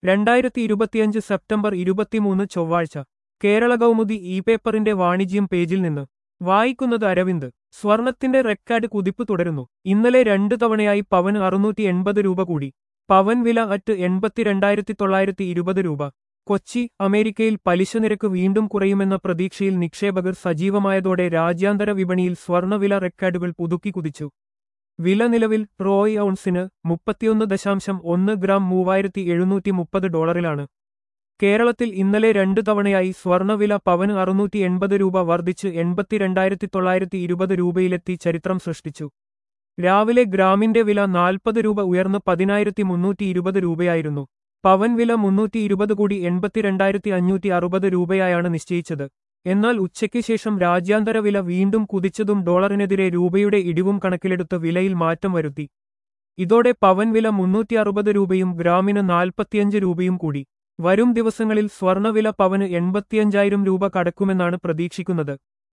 രണ്ടായിരത്തി ഇരുപത്തിയഞ്ച് സെപ്റ്റംബർ ഇരുപത്തിമൂന്ന് ചൊവ്വാഴ്ച കേരള കൗമുദി ഇ പേപ്പറിന്റെ വാണിജ്യം പേജിൽ നിന്ന് വായിക്കുന്നത് അരവിന്ദ് സ്വർണത്തിന്റെ റെക്കാർഡ് കുതിപ്പ് തുടരുന്നു ഇന്നലെ രണ്ട് തവണയായി പവന് അറുന്നൂറ്റി എൺപത് രൂപ കൂടി പവൻ വില അറ്റ് എൺപത്തിരണ്ടായിരത്തി തൊള്ളായിരത്തി ഇരുപത് രൂപ കൊച്ചി അമേരിക്കയിൽ പലിശ നിരക്ക് വീണ്ടും കുറയുമെന്ന പ്രതീക്ഷയിൽ നിക്ഷേപകർ സജീവമായതോടെ രാജ്യാന്തര വിപണിയിൽ സ്വർണവില റെക്കാർഡുകൾ പുതുക്കി കുതിച്ചു വില നിലവിൽ ട്രോയ് ഔൺസിന് മുപ്പത്തിയൊന്ന് ദശാംശം ഒന്ന് ഗ്രാം മൂവായിരത്തി എഴുന്നൂറ്റി മുപ്പത് ഡോളറിലാണ് കേരളത്തിൽ ഇന്നലെ രണ്ടു തവണയായി സ്വർണവില പവന് അറുന്നൂറ്റി എൺപത് രൂപ വർദ്ധിച്ച് എൺപത്തിരണ്ടായിരത്തി തൊള്ളായിരത്തി ഇരുപത് രൂപയിലെത്തി ചരിത്രം സൃഷ്ടിച്ചു രാവിലെ ഗ്രാമിന്റെ വില നാൽപ്പത് രൂപ ഉയർന്ന് പതിനായിരത്തി മുന്നൂറ്റി ഇരുപത് രൂപയായിരുന്നു പവൻ വില മുന്നൂറ്റി ഇരുപത് കൂടി എൺപത്തിരണ്ടായിരത്തി അഞ്ഞൂറ്റി അറുപത് രൂപയായാണ് നിശ്ചയിച്ചത് എന്നാൽ ഉച്ചയ്ക്ക് ശേഷം രാജ്യാന്തര വില വീണ്ടും കുതിച്ചതും ഡോളറിനെതിരെ രൂപയുടെ ഇടിവും കണക്കിലെടുത്ത് വിലയിൽ മാറ്റം വരുത്തി ഇതോടെ പവൻ വില മുന്നൂറ്റി അറുപത് രൂപയും ഗ്രാമിന് നാൽപ്പത്തിയഞ്ച് രൂപയും കൂടി വരും ദിവസങ്ങളിൽ സ്വർണവില പവന് എൺപത്തിയഞ്ചായിരം രൂപ കടക്കുമെന്നാണ് പ്രതീക്ഷിക്കുന്നത്